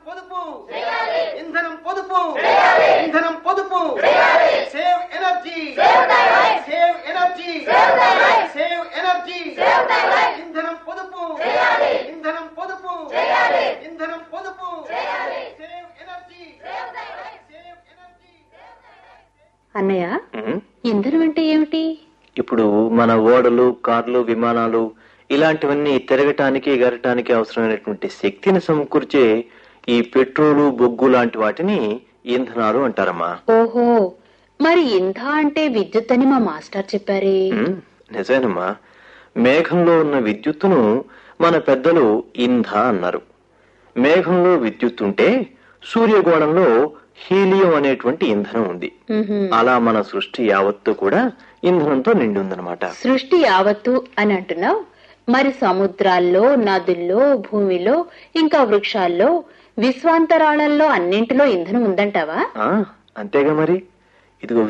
పొదుపు ఇంధనం పొదుపు ఇంధనం పొదుపు save energy save energy save energy ఇంధనం పొదుపు ఇంధనం పొదుపు ఇంధనం పొదుపు సేవ్ ఎనర్జీ సేవ్ ఎనర్జీ అన్నయ్య ఉమ్. ఇంధనం అంటే ఏమిటి ఇప్పుడు మన ఓడలు కార్లు విమానాలు ఇలాంటివన్నీ తిరగటానికి ఎగరటానికి అవసరమైనటువంటి శక్తిని సమకూర్చే ఈ పెట్రోలు బొగ్గు లాంటి వాటిని ఇంధనాలు అంటారమ్మా ఓహో మరి ఇంధ అంటే విద్యుత్ అని మా మాస్టర్ చెప్పారే ఉమ్, నిజమేనమ్మా మేఘంలో ఉన్న విద్యుత్తును మన పెద్దలు ఇంధ అన్నారు మేఘంలో విద్యుత్ ఉంటే సూర్యగోళంలో హీలియం అనేటువంటి ఇంధనం ఉంది ఉహుం. అలా మన సృష్టి యావత్తు కూడా ఇంధనంతో నిండి ఉందన్నమాట సృష్టి యావత్తు అని అంటున్నావు మరి సముద్రాల్లో నదుల్లో భూమిలో ఇంకా వృక్షాల్లో విశ్వాంతరాళంలో అన్నింటిలో ఇంధనం ఉందంటావా ఆ, అంతేగా మరి ఇదిగో